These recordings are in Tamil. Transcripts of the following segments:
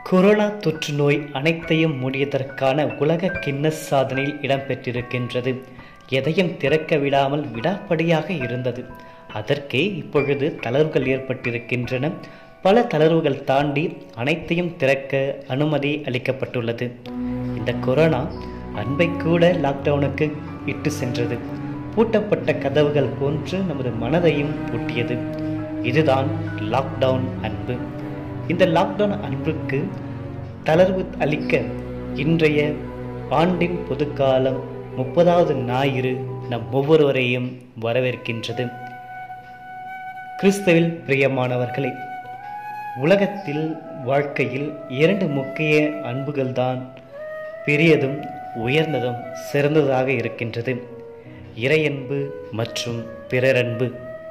கொரோனா தொற்று நோய் அனைத்தையும் மூடியதற்கான உலக கின்னஸ் சாதனையில் இடம்பெற்றிருக்கின்றது எதையும் திறக்க விடாமல் விடாப்படியாக இருந்தது அதற்கே இப்பொழுது தளர்வுகள் ஏற்பட்டிருக்கின்றன பல தளர்வுகள் தாண்டி அனைத்தையும் திறக்க அனுமதி அளிக்கப்பட்டுள்ளது இந்த கொரோனா அன்பை கூட லாக்டவுனுக்கு இட்டு சென்றது பூட்டப்பட்ட கதவுகள் போன்று நமது மனதையும் பூட்டியது இதுதான் லாக்டவுன் அன்பு இந்த லாக்டவுன் அன்புக்கு தளர்வு அளிக்க இன்றைய ஆண்டின் பொதுக்காலம் முப்பதாவது ஞாயிறு நம் ஒவ்வொருவரையும் வரவேற்கின்றது கிறிஸ்துவில் பிரியமானவர்களே உலகத்தில் வாழ்க்கையில் இரண்டு முக்கிய அன்புகள்தான் பெரியதும் உயர்ந்ததும் சிறந்ததாக இருக்கின்றது இறையன்பு மற்றும் பிறரன்பு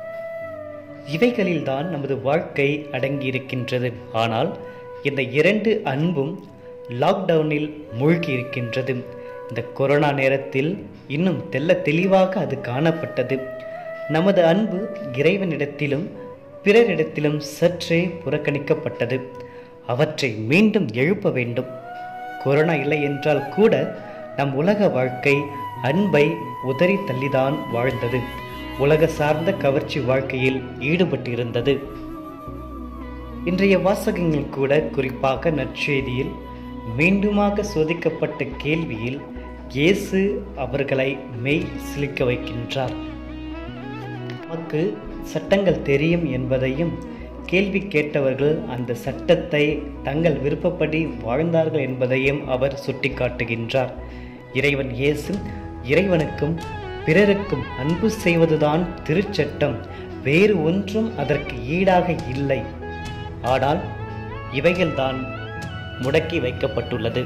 இவைகளில்தான் நமது வாழ்க்கை அடங்கியிருக்கின்றது ஆனால் இந்த இரண்டு அன்பும் லாக்டவுனில் மூழ்கி இருக்கின்றது இந்த கொரோனா நேரத்தில் இன்னும் தெல்ல தெளிவாக அது காணப்பட்டது நமது அன்பு இறைவனிடத்திலும் பிறரிடத்திலும் சற்றே புறக்கணிக்கப்பட்டது அவற்றை மீண்டும் எழுப்ப வேண்டும் கொரோனா இல்லை என்றால் கூட நம் உலக வாழ்க்கை அன்பை உதறி தள்ளிதான் வாழ்ந்தது உலக சார்ந்த கவர்ச்சி வாழ்க்கையில் ஈடுபட்டிருந்தது இன்றைய வாசகங்கள் கூட குறிப்பாக நற்செய்தியில் மீண்டுமாக சோதிக்கப்பட்ட கேள்வியில் இயேசு அவர்களை மெய் சிலிக்க வைக்கின்றார் நமக்கு சட்டங்கள் தெரியும் என்பதையும் கேள்வி கேட்டவர்கள் அந்த சட்டத்தை தங்கள் விருப்பப்படி வாழ்ந்தார்கள் என்பதையும் அவர் சுட்டிக்காட்டுகின்றார் இறைவன் இயேசு இறைவனுக்கும் பிறருக்கும் அன்பு செய்வதுதான் திருச்சட்டம் வேறு ஒன்றும் அதற்கு ஈடாக இல்லை ஆனால் இவைகள்தான் முடக்கி வைக்கப்பட்டுள்ளது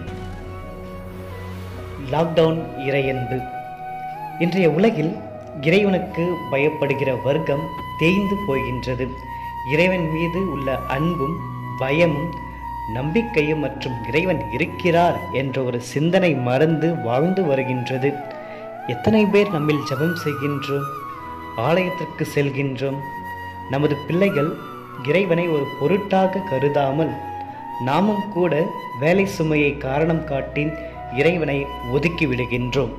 லாக்டவுன் இறையன்பு இன்றைய உலகில் இறைவனுக்கு பயப்படுகிற வர்க்கம் தேய்ந்து போகின்றது இறைவன் மீது உள்ள அன்பும் பயமும் நம்பிக்கையும் மற்றும் இறைவன் இருக்கிறார் என்ற ஒரு சிந்தனை மறந்து வாழ்ந்து வருகின்றது எத்தனை பேர் நம்மில் ஜெபம் செய்கின்றோம் ஆலயத்திற்கு செல்கின்றோம் நமது பிள்ளைகள் இறைவனை ஒரு பொருட்டாக கருதாமல் நாமும் கூட வேலை சுமையை காரணம் காட்டி இறைவனை ஒதுக்கி விடுகின்றோம்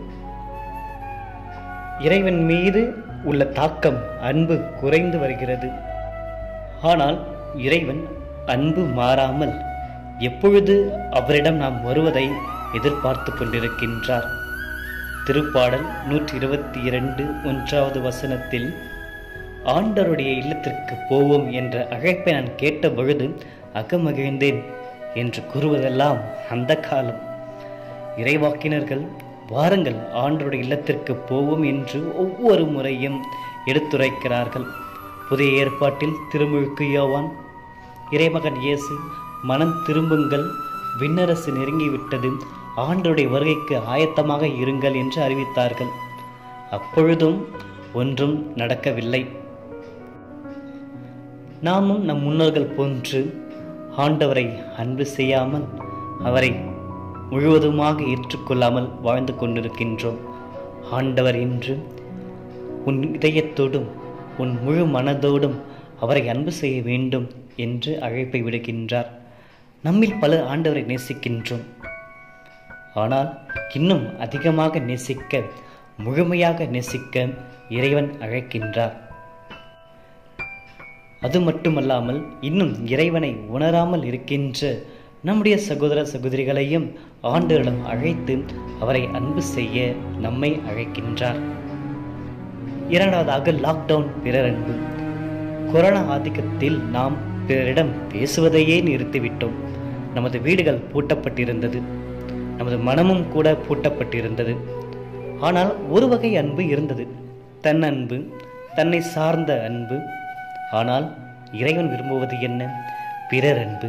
இறைவன் மீது உள்ள தாக்கம் அன்பு குறைந்து வருகிறது ஆனால் இறைவன் அன்பு மாறாமல் எப்பொழுது அவரிடம் நாம் வருவதை எதிர்பார்த்து கொண்டிருக்கின்றார் திருப்பாடல் நூற்றி இருபத்தி இரண்டு ஒன்றாவது வசனத்தில் ஆண்டருடைய இல்லத்திற்கு போவோம் என்ற அழைப்பை நான் கேட்ட பொழுது அகமகிழ்ந்தேன் என்று கூறுவதெல்லாம் அந்த காலம் இறைவாக்கினர்கள் வாருங்கள் ஆண்டருடைய இல்லத்திற்கு போவோம் என்று ஒவ்வொரு முறையும் எடுத்துரைக்கிறார்கள் புதிய ஏற்பாட்டில் திருமுழுக்கு யோவான் இறைமகன் இயேசு மனம் திரும்புங்கள் விண்ணரசு நெருங்கிவிட்டது ஆண்டருடைய வருகைக்கு ஆயத்தமாக இருங்கள் என்று அறிவித்தார்கள் அப்பொழுதும் ஒன்றும் நடக்கவில்லை நாமும் நம் முன்னோர்கள் போன்று ஆண்டவரை அன்பு செய்யாமல் அவரை முழுவதுமாக ஏற்றுக்கொள்ளாமல் வாழ்ந்து கொண்டிருக்கின்றோம் ஆண்டவர் இன்று உன் இதயத்தோடும் உன் முழு மனதோடும் அவரை அன்பு செய்ய வேண்டும் என்று அழைப்பை விடுகின்றார் நம்மில் பலர் ஆண்டவரை நேசிக்கின்றோம் ஆனால் இன்னும் அதிகமாக நேசிக்க முழுமையாக நேசிக்க இறைவன் அழைக்கின்றார் அது மட்டுமல்லாமல் இன்னும் இறைவனை உணராமல் இருக்கின்ற நம்முடைய சகோதர சகோதரிகளையும் ஆண்டவரிடம் அழைத்து அவரை அன்பு செய்ய நம்மை அழைக்கின்றார் இரண்டாவதாக லாக்டவுன் பிறர் அன்பு கொரோனா ஆதிக்கத்தில் நாம் பிறரிடம் பேசுவதையே நிறுத்திவிட்டோம் நமது வீடுகள் பூட்டப்பட்டிருந்தது நமது மனமும் கூட பூட்டப்பட்டிருந்தது ஆனால் ஒரு வகை அன்பு இருந்தது தன் அன்பு தன்னை சார்ந்த அன்பு ஆனால் இறைவன் விரும்புவது என்ன பிறர் அன்பு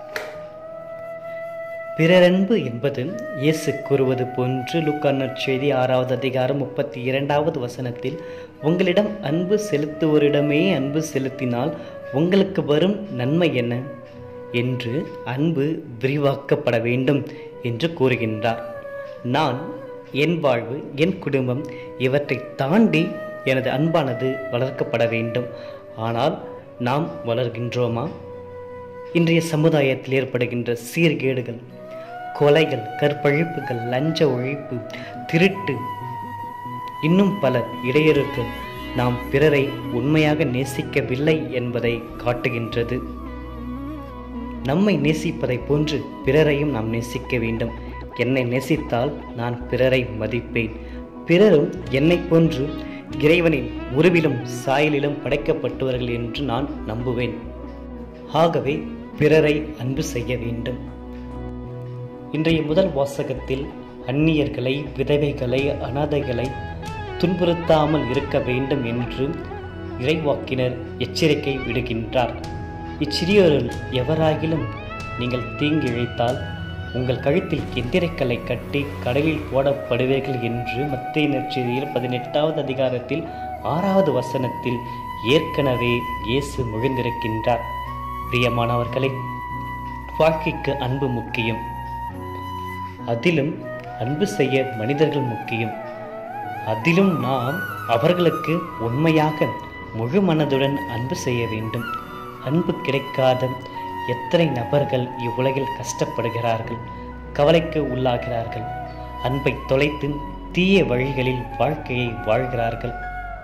பிறரன்பு என்பது இயேசு கூறுவது போன்று லுக்கானர் செய்தி ஆறாவது அதிகாரம் முப்பத்தி இரண்டாவது வசனத்தில் உங்களிடம் அன்பு செலுத்துவோரிடமே அன்பு செலுத்தினால் உங்களுக்கு வரும் நன்மை என்ன என்று அன்பு விரிவாக்கப்பட வேண்டும் என்று கூறுகின்றார் நான் என் வாழ்வு என் குடும்பம் இவற்றை தாண்டி எனது அன்பானது வளர்க்கப்பட வேண்டும் ஆனால் நாம் வளர்கின்றோமா இன்றைய சமுதாயத்தில் ஏற்படுகின்ற சீர்கேடுகள் கொலைகள் கற்பழிப்புகள் லஞ்ச ஒழிப்பு திருட்டு இன்னும் பல இடையூறுகள் நாம் பிறரை உண்மையாக நேசிக்கவில்லை என்பதை காட்டுகின்றது நம்மை நேசிப்பதை போன்று பிறரையும் நாம் நேசிக்க வேண்டும் என்னை நேசித்தால் நான் பிறரை மதிப்பேன் பிறரும் என்னை போன்று இறைவனின் உருவிலும் சாயலிலும் படைக்கப்பட்டவர்கள் என்று நான் நம்புவேன் ஆகவே பிறரை அன்பு செய்ய வேண்டும் இன்றைய முதல் வாசகத்தில் அந்நியர்களை விதவைகளை அனாதைகளை துன்புறுத்தாமல் இருக்க வேண்டும் என்று இறைவாக்கினர் எச்சரிக்கை விடுகின்றார் இச்சிறியோரில் எவராகிலும் நீங்கள் தீங்கு இழைத்தால் உங்கள் கழுத்தில் எந்திரக்கல்லை கட்டி கடலில் போடப்படுவீர்கள் என்று மத்திய நற்செய்தியில் பதினெட்டாவது அதிகாரத்தில் ஆறாவது வசனத்தில் ஏற்கனவே இயேசு முழுந்திருக்கின்றார் பிரியமானவர்களே வாழ்க்கைக்கு அன்பு முக்கியம் அதிலும் அன்பு செய்ய மனிதர்கள் முக்கியம் அதிலும் நாம் அவர்களுக்கு உண்மையாக முழு மனதுடன் அன்பு செய்ய வேண்டும் அன்பு கிடைக்காத எத்தனை நபர்கள் இவ்வுலகில் கஷ்டப்படுகிறார்கள் கவலைக்கு உள்ளாகிறார்கள் அன்பை தொலைத்து தீய வழிகளில் வாழ்க்கையை வாழ்கிறார்கள்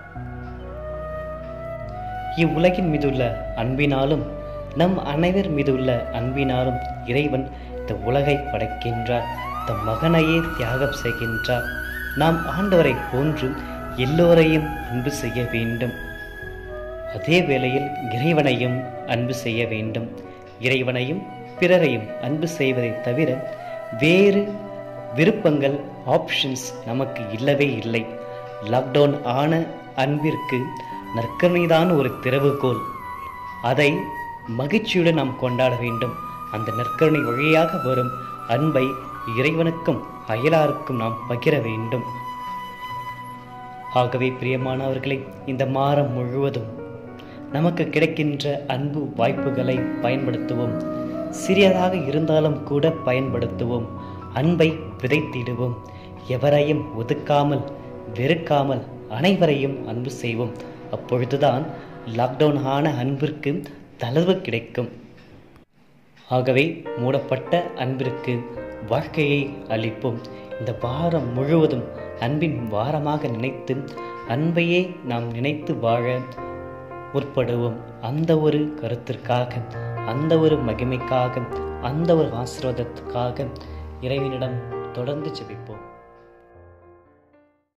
இவ்வுலகின் மீதுள்ள அன்பினாலும் நம் அனைவர் மீதுள்ள அன்பினாலும் இறைவன் இந்த உலகை படைக்கின்றார் தம் மகனையே தியாகம் செய்கின்றார் நாம் ஆண்டவரை போன்று எல்லோரையும் அன்பு செய்ய வேண்டும் அதே வேளையில் இறைவனையும் அன்பு செய்ய வேண்டும் இறைவனையும் பிறரையும் அன்பு செய்வதை தவிர வேறு விருப்பங்கள் ஆப்ஷன்ஸ் நமக்கு இல்லவே இல்லை லாக்டவுன் ஆன அன்பிற்கு நற்கருணைதான் ஒரு திறவுகோல் அதை மகிழ்ச்சியுடன் நாம் கொண்டாட வேண்டும் அந்த நற்கருணை வழியாக வரும் அன்பை இறைவனுக்கும் அயலாருக்கும் நாம் பகிர வேண்டும் ஆகவே பிரியமானவர்களை இந்த மாதம் முழுவதும் நமக்கு கிடைக்கின்ற அன்பு வாய்ப்புகளை பயன்படுத்துவோம் சிறியதாக இருந்தாலும் கூட பயன்படுத்துவோம் அன்பை விதைத்திடுவோம் எவரையும் ஒதுக்காமல் வெறுக்காமல் அனைவரையும் அன்பு செய்வோம் அப்பொழுதுதான் லாக்டவுன் ஆன அன்பிற்கு தளர்வு கிடைக்கும் ஆகவே மூடப்பட்ட அன்பிற்கு வாழ்க்கையை அளிப்போம் இந்த வாரம் முழுவதும் அன்பின் வாரமாக நினைத்து அன்பையே நாம் நினைத்து வாழ முற்படுவோம் அந்த ஒரு கருத்திற்காக அந்த ஒரு மகிமைக்காக அந்த ஒரு ஆசீர்வாதத்துக்காக இறைவனிடம் தொடர்ந்து ஜெபிப்போம்